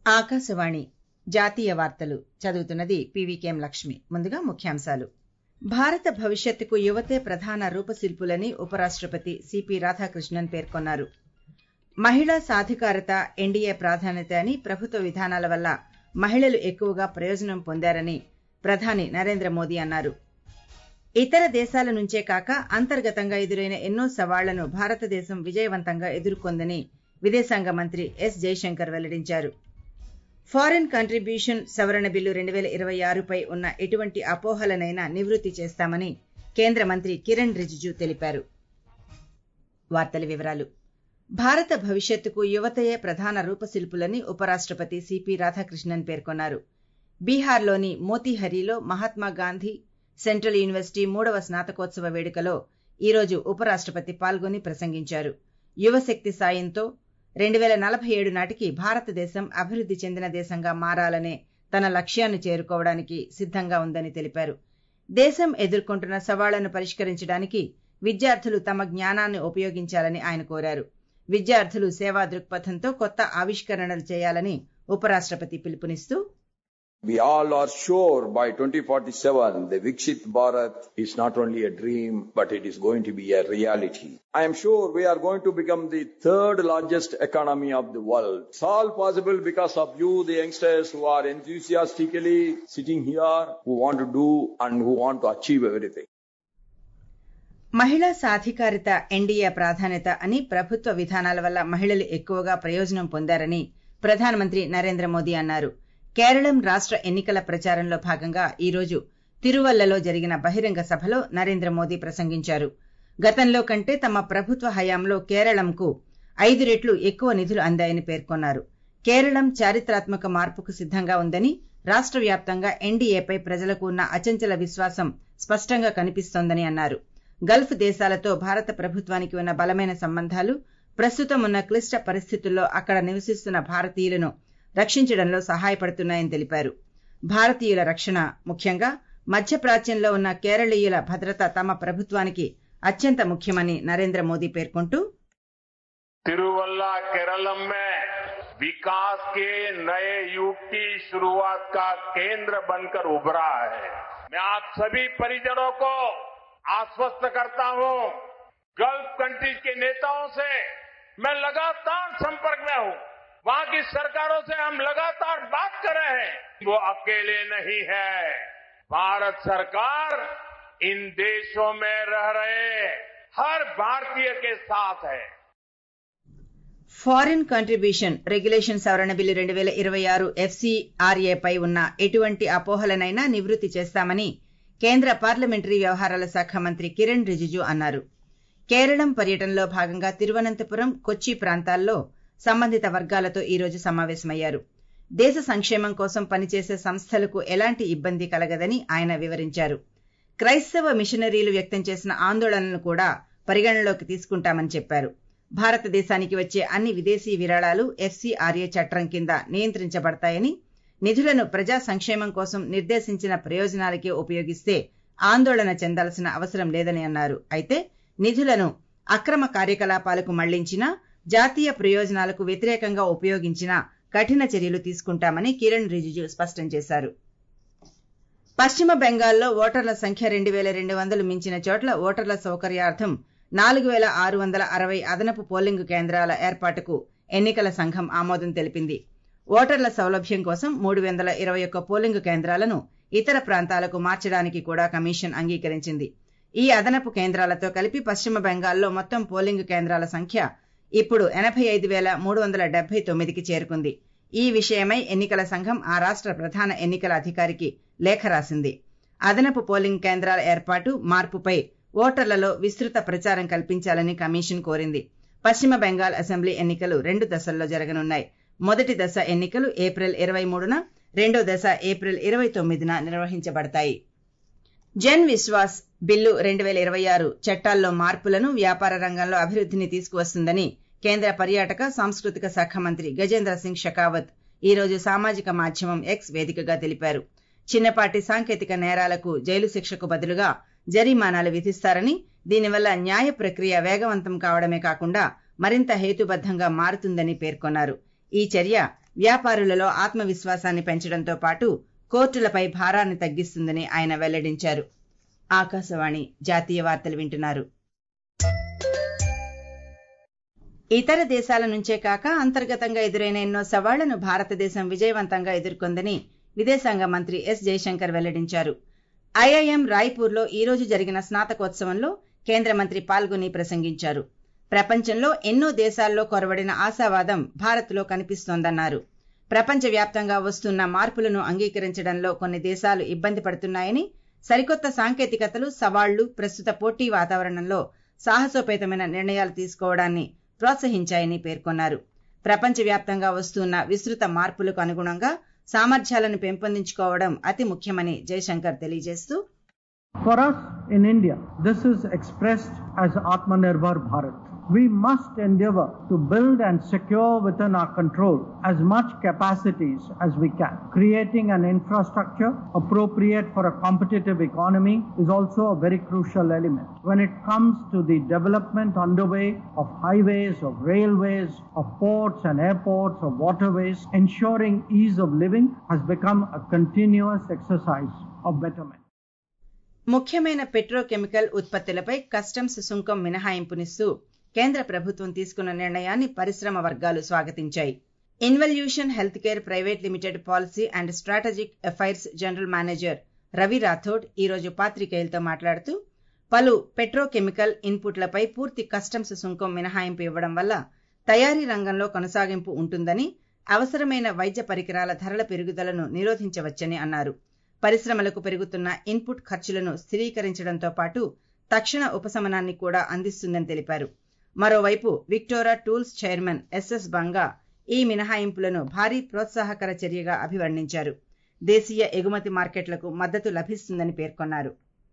ఆకాశవాణి జాతీయ వార్తలు చదువుతున్నది పీవీకేఎం లక్ష్మి ముందుగా ముఖ్యాంశాలు భారత భవిష్యత్తుకు యువతే ప్రధాన రూపశిల్పులని ఉపరాష్టపతి సిపి రాధాకృష్ణన్ పేర్కొన్నారు మహిళా సాధికారత ఎన్డీఏ ప్రాధాన్యత అని ప్రభుత్వ విధానాల వల్ల మహిళలు ఎక్కువగా ప్రయోజనం పొందారని ప్రధాని నరేంద్ర మోదీ అన్నారు ఇతర దేశాల నుంచే కాక అంతర్గతంగా ఎదురైన ఎన్నో సవాళ్లను భారతదేశం విజయవంతంగా ఎదుర్కొందని విదేశాంగ మంత్రి ఎస్ జైశంకర్ వెల్లడించారు ఫారిన్ కంట్రిబ్యూషన్ సవరణ బిల్లు రెండు వేల ఇరవై ఆరుపై ఉన్న ఎటువంటి అపోహలనైనా నివృత్తి చేస్తామని కేంద్ర మంత్రి కిరణ్ రిజిజు తెలిపారు వార్తల వివరాలు భారత భవిష్యత్తుకు యువతయే ప్రధాన రూపశిల్పులని ఉపరాష్టపతి సిపి రాధాకృష్ణన్ పేర్కొన్నారు బీహార్లోని మోతీహరిలో మహాత్మా గాంధీ సెంట్రల్ యూనివర్సిటీ మూడవ స్నాతకోత్సవ వేడుకలో ఈరోజు ఉపరాష్టపతి పాల్గొని ప్రసంగించారు యువశక్తి సాయంతో రెండు వేల నలభై ఏడు నాటికి భారతదేశం అభివృద్ధి చెందిన దేశంగా మారాలనే తన లక్ష్యాన్ని చేరుకోవడానికి సిద్ధంగా ఉందని తెలిపారు దేశం ఎదుర్కొంటున్న సవాళ్లను పరిష్కరించడానికి విద్యార్థులు తమ జ్ఞానాన్ని ఉపయోగించాలని ఆయన కోరారు విద్యార్థులు సేవా దృక్పథంతో కొత్త ఆవిష్కరణలు చేయాలని ఉపరాష్టపతి పిలుపునిస్తూ We all are sure by 2047 the Vikshit Bharat is not only a dream, but it is going to be a reality. I am sure we are going to become the third largest economy of the world. It's all possible because of you, the youngsters who are enthusiastically sitting here, who want to do and who want to achieve everything. మహిళా సాధికారిత NDA ప్రాధాన్యత అని ప్రభుత్వ విధానాల వల్ల మహిళలు ఎక్కువగా ప్రయోజనం పొందారని ప్రధానమంత్రి నరేంద్ర మోదీ అన్నారు కేరళం రాష్ట్ర ఎన్నికల ప్రచారంలో భాగంగా ఈరోజు తిరువల్లలో జరిగిన బహిరంగ సభలో నరేంద్ర మోదీ ప్రసంగించారు గతంలో కంటే తమ ప్రభుత్వ హయాంలో కేరళంకు ఐదు రెట్లు ఎక్కువ నిధులు అందాయని పేర్కొన్నారు కేరళం చారిత్రాత్మక మార్పుకు సిద్ధంగా ఉందని రాష్ట్ర వ్యాప్తంగా ఎన్డీఏపై ప్రజలకు ఉన్న అచంచల విశ్వాసం స్పష్టంగా కనిపిస్తోందని అన్నారు గల్ఫ్ దేశాలతో భారత ప్రభుత్వానికి ఉన్న బలమైన సంబంధాలు ప్రస్తుతం ఉన్న క్లిష్ట పరిస్థితుల్లో అక్కడ నివసిస్తున్న భారతీయులను రక్షించడంలో సహాయపడుతున్నాయని తెలిపారు భారతీయుల రక్షణ ముఖ్యంగా మధ్యప్రాచ్యంలో ఉన్న కేరళీయుల భద్రత తమ ప్రభుత్వానికి అత్యంత ముఖ్యమని నరేంద్ర మోదీ పేర్కొంటూ तिरुवल्ला केरलम में विकास के नए युग की शुरुआत का केंद्र बनकर उभरा है मैं आप सभी परिजनों को आश्वस्त करता हूं गल्फ कंट्रीज के नेताओं से मैं लगातार संपर्क में हूं वहां की सरकारों से हम लगातार बात कर रहे हैं वो अकेले नहीं है भारत सरकार इन देशों में रह रहे हर भारतीय के साथ है ఫారిన్ కంట్రిబ్యూషన్ రెగ్యులేషన్ సవరణ బిల్లు రెండు వేల ఇరవై ఆరు ఎఫ్సీఆర్ఏపై ఉన్న ఎటువంటి అపోహలనైనా నివృత్తి చేస్తామని కేంద్ర పార్లమెంటరీ వ్యవహారాల శాఖ మంత్రి కిరణ్ రిజిజు అన్నారు కేరళం పర్యటనలో భాగంగా తిరువనంతపురం కొచ్చి ప్రాంతాల్లో సంబంధిత వర్గాలతో ఈరోజు సమావేశమయ్యారు దేశ సంక్షేమం కోసం పనిచేసే సంస్థలకు ఎలాంటి ఇబ్బంది కలగదని ఆయన వివరించారు క్రైస్తవ మిషనరీలు వ్యక్తం చేసిన ఆందోళనలను కూడా పరిగణనలోకి తీసుకుంటామని చెప్పారు భారతదేశానికి వచ్చే అన్ని విదేశీ విరాళాలు ఎఫ్సీఆర్ఏ చట్టం కింద నియంత్రించబడతాయని నిధులను ప్రజా సంక్షేమం కోసం నిర్దేశించిన ప్రయోజనాలకే ఉపయోగిస్తే ఆందోళన చెందాల్సిన అవసరం లేదని అన్నారు అయితే నిధులను అక్రమ కార్యకలాపాలకు మళ్లించినా జాతీయ ప్రయోజనాలకు వ్యతిరేకంగా ఉపయోగించిన కఠిన చర్యలు తీసుకుంటామని కిరణ్ రిజిజు స్పష్టం చేశారు పశ్చిమ బెంగాల్లో ఓటర్ల సంఖ్య రెండు వేల రెండు వందలు మించిన చోట్ల ఓటర్ల సౌకర్యార్థం నాలుగు వేల ఆరు వందల అరవై అదనపు పోలింగ్ కేంద్రాల ఏర్పాటుకు ఎన్నికల సంఘం ఆమోదం తెలిపింది ఓటర్ల సౌలభ్యం కోసం మూడు వందల ఇరవై ఒక్క పోలింగ్ కేంద్రాలను ఇతర ప్రాంతాలకు మార్చడానికి కూడా కమిషన్ అంగీకరించింది ఈ అదనపు కేంద్రాలతో కలిపి పశ్చిమ బెంగాల్లో మొత్తం పోలింగ్ కేంద్రాల సంఖ్య ఇప్పుడు ఎనభై ఐదు వేల మూడు వందల డెబ్బై తొమ్మిదికి చేరుకుంది ఈ విషయమై ఎన్నికల సంఘం ఆ రాష్ట్ర ప్రధాన ఎన్నికల అధికారికి లేఖ రాసింది అదనపు పోలింగ్ కేంద్రాల ఏర్పాటు మార్పుపై ఓటర్లలో విస్తృత ప్రచారం కల్పించాలని కమిషన్ కోరింది పశ్చిమ బెంగాల్ అసెంబ్లీ ఎన్నికలు రెండు దశల్లో జరగనున్నాయి మొదటి దశ ఎన్నికలు ఏప్రిల్ ఇరవై మూడున రెండో దశ ఏప్రిల్ ఇరవై తొమ్మిదిన నిర్వహించబడతాయి జన్ విశ్వాస్ బిల్లు రెండు వేల ఇరవై ఆరు చట్టాల్లో మార్పులను వ్యాపార రంగంలో అభివృద్ధిని తీసుకువస్తుందని కేంద్ర పర్యాటక సాంస్కృతిక శాఖ మంత్రి గజేంద్ర సింగ్ షెకావత్ ఈ రోజు సామాజిక మాధ్యమం ఎక్స్ వేదికగా తెలిపారు చిన్నపాటి సాంకేతిక నేరాలకు జైలు శిక్షకు బదులుగా జరిమానాలు విధిస్తారని దీనివల్ల న్యాయ ప్రక్రియ వేగవంతం కావడమే కాకుండా మరింత హేతుబద్ధంగా మారుతుందని పేర్కొన్నారు ఈ చర్య వ్యాపారులలో ఆత్మవిశ్వాసాన్ని పెంచడంతో పాటు కోర్టులపై భారాన్ని తగ్గిస్తుందని ఆయన వెల్లడించారు ఆకాశవాణి జాతీయ వార్తలు వింటున్నారు ఇతర దేశాల నుంచే కాక అంతర్గతంగా ఎదురైన ఎన్నో సవాళ్లను భారతదేశం విజయవంతంగా ఎదుర్కొందని విదేశాంగ మంత్రి ఎస్ జయశంకర్ వెల్లడించారు ఐఐఎం రాయ్పూర్లో ఈ రోజు జరిగిన స్నాతకోత్సవంలో కేంద్ర మంత్రి పాల్గొని ప్రసంగించారు ప్రపంచంలో ఎన్నో దేశాల్లో కొరవడిన ఆశావాదం భారత్లో కనిపిస్తోందన్నారు ప్రపంచవ్యాప్తంగా వస్తున్న మార్పులను అంగీకరించడంలో కొన్ని దేశాలు ఇబ్బంది పడుతున్నాయని సరికొత్త సాంకేతికతలు సవాళ్లు ప్రస్తుత పోటీ వాతావరణంలో సాహసోపేతమైన నిర్ణయాలు తీసుకోవడాన్ని ప్రోత్సహించాయని పేర్కొన్నారు ప్రపంచవ్యాప్తంగా వస్తున్న విస్తృత మార్పులకు అనుగుణంగా సామర్థ్యాలను పెంపొందించుకోవడం అతి ముఖ్యమని జయశంకర్ తెలియజేస్తూ For us in India, this is expressed as Atmanirbhar Bharat. We must endeavor to build and secure within our control as much capacities as we can. Creating an infrastructure appropriate for a competitive economy is also a very crucial element. When it comes to the development underway of highways, of railways, of ports and airports, of waterways, ensuring ease of living has become a continuous exercise of betterment. ముఖ్యమైన petrochemical ఉత్పత్తులపై customs సుంకం మినహాయింపునిస్తూ కేంద్ర ప్రభుత్వం తీసుకున్న నిర్ణయాన్ని పరిశ్రమ వర్గాలు స్వాగతించాయి involution health care private limited policy and strategic affairs general manager Ravi Rathod ఈ రోజు పాత్రికేయులతో మాట్లాడుతూ పలు పెట్రోకెమికల్ ఇన్పుట్లపై పూర్తి కస్టమ్స్ సుంకం మినహాయింపు ఇవ్వడం వల్ల తయారీ రంగంలో కొనసాగింపు ఉంటుందని అవసరమైన వైద్య పరికరాల ధరల పెరుగుదలను నిరోధించవచ్చని అన్నారు పరిశ్రమలకు పెరుగుతున్న ఇన్పుట్ ఖర్చులను స్థిరీకరించడంతో పాటు తక్షణ ఉపశమనాన్ని కూడా అందిస్తుందని తెలిపారు మరోవైపు Victora tools chairman SS Banga ఈ మినహాయింపులను భారీ ప్రోత్సాహకర చర్యగా అభివర్ణించారు దేశీయ ఎగుమతి మార్కెట్లకు మద్దతు లభిస్తుందని పేర్కొన్నారు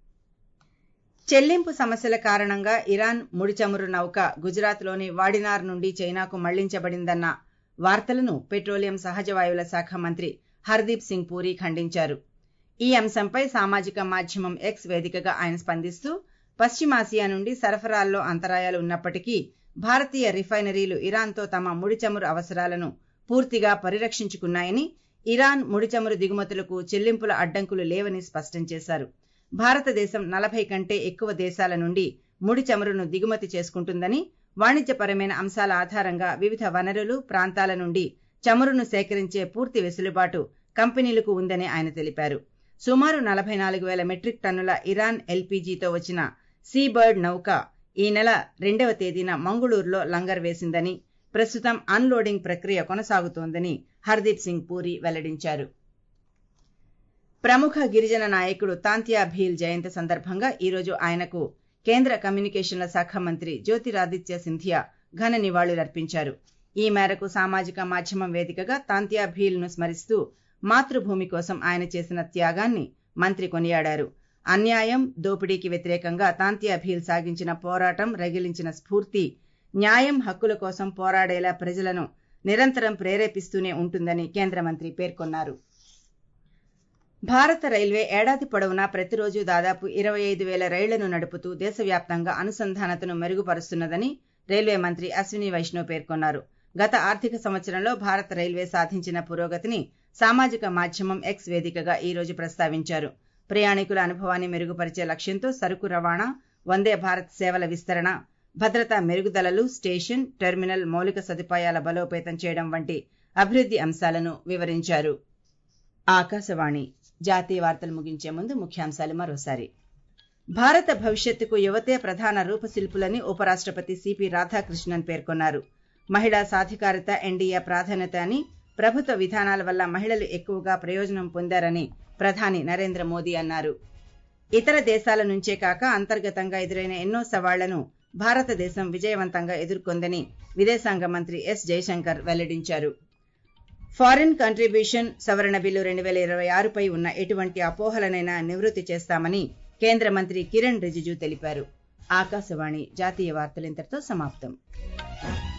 చెల్లింపు సమస్యల కారణంగా ఇరాన్ ముడి చమురు నౌక గుజరాత్లోని వాడినార్ నుండి చైనాకు మళ్లించబడిందన్న వార్తలను పెట్రోలియం సహజ వాయువుల శాఖ మంత్రి హర్దీప్ సింగ్ పూరి ఖండించారు ఈ అంశంపై సామాజిక మాధ్యమం ఎక్స్ వేదికగా ఆయన స్పందిస్తూ పశ్చిమాసియా నుండి సరఫరాల్లో అంతరాయాలు ఉన్నప్పటికీ భారతీయ రిఫైనరీలు ఇరాన్తో తమ ముడి చమురు అవసరాలను పూర్తిగా పరిరక్షించుకున్నాయని ఇరాన్ ముడి చమురు దిగుమతులకు చెల్లింపుల అడ్డంకులు లేవని స్పష్టం చేశారు భారతదేశం నలభై కంటే ఎక్కువ దేశాల నుండి ముడి చమురును దిగుమతి చేసుకుంటుందని వాణిజ్యపరమైన అంశాల ఆధారంగా వివిధ వనరులు ప్రాంతాల నుండి చమురును సేకరించే పూర్తి వెసులుబాటు కంపెనీలకు ఉందని ఆయన తెలిపారు సుమారు నలభై నాలుగు వేల మెట్రిక్ టన్నుల ఇరాన్ ఎల్పీజీతో వచ్చిన సీబర్డ్ నౌక ఈ నెల రెండవ తేదీన మంగుళూరులో లంగర్ వేసిందని ప్రస్తుతం అన్లోడింగ్ ప్రక్రియ కొనసాగుతోందని హర్దీప్ సింగ్ పూరి వెల్లడించారు ప్రముఖ గిరిజన నాయకుడు తాంత్యా భీల్ జయంతి సందర్భంగా ఈరోజు ఆయనకు కేంద్ర కమ్యూనికేషన్ల శాఖ మంత్రి జ్యోతిరాదిత్య సింధియా ఘన నివాళులర్పించారు ఈ మేరకు సామాజిక మాధ్యమం వేదికగా తాంత్యా భీల్ ను స్మరిస్తూ మాతృభూమి కోసం ఆయన చేసిన త్యాగాన్ని మంత్రి కొనియాడారు అన్యాయం దోపిడీకి వ్యతిరేకంగా తాంత్యా భీల్ సాగించిన పోరాటం రగిలించిన స్ఫూర్తి న్యాయం హక్కుల కోసం పోరాడేలా ప్రజలను నిరంతరం ప్రేరేపిస్తూనే ఉంటుందని కేంద్ర మంత్రి పేర్కొన్నారు భారత రైల్వే ఏడాది పొడవునా ప్రతిరోజు దాదాపు ఇరవై ఐదు వేల రైళ్లను నడుపుతూ దేశవ్యాప్తంగా అనుసంధానతను మెరుగుపరుస్తున్నదని రైల్వే మంత్రి అశ్విని వైష్ణవ్ పేర్కొన్నారు గత ఆర్థిక సంవత్సరంలో భారత రైల్వే సాధించిన పురోగతిని సామాజిక మాధ్యమం ఎక్స్ వేదికగా ఈ రోజు ప్రస్తావించారు ప్రయాణికుల అనుభవాన్ని మెరుగుపరిచే లక్ష్యంతో సరుకు రవాణా వందే భారత్ సేవల విస్తరణ భద్రతా మెరుగుదలలు స్టేషన్ టెర్మినల్ మౌలిక సదుపాయాల బలోపేతం చేయడం వంటి అభివృద్ధి అంశాలను వివరించారు ఆకాశవాణి జాతీయ వార్తలు ముగించే ముందు ముఖ్యాంశాలు మరోసారి భారత భవిష్యత్తుకు యువతే ప్రధాన రూపశిల్పులని ఉపరాష్ట్రపతి సిపి రాధాకృష్ణన్ పేర్కొన్నారు మహిళా సాధికారత ఎన్డీఏ ప్రాధాన్యత అని ప్రభుత్వ విధానాల వల్ల మహిళలు ఎక్కువగా ప్రయోజనం పొందారని ప్రధాని నరేంద్ర మోదీ అన్నారు ఇతర దేశాల నుంచే కాక అంతర్గతంగా ఎదురైన ఎన్నో సవాళ్లను భారతదేశం విజయవంతంగా ఎదుర్కొందని విదేశాంగ మంత్రి ఎస్ జయశంకర్ వెల్లడించారు ఫారిన్ కంట్రిబ్యూషన్ సవరణ బిల్లు రెండు వేల ఇరవై ఆరుపై ఉన్న ఎటువంటి అపోహలనైనా నివృత్తి చేస్తామని కేంద్ర మంత్రి కిరణ్ రిజిజు తెలిపారు ఆకాశవాణి జాతీయ వార్తలు ఇంతటితో సమాప్తం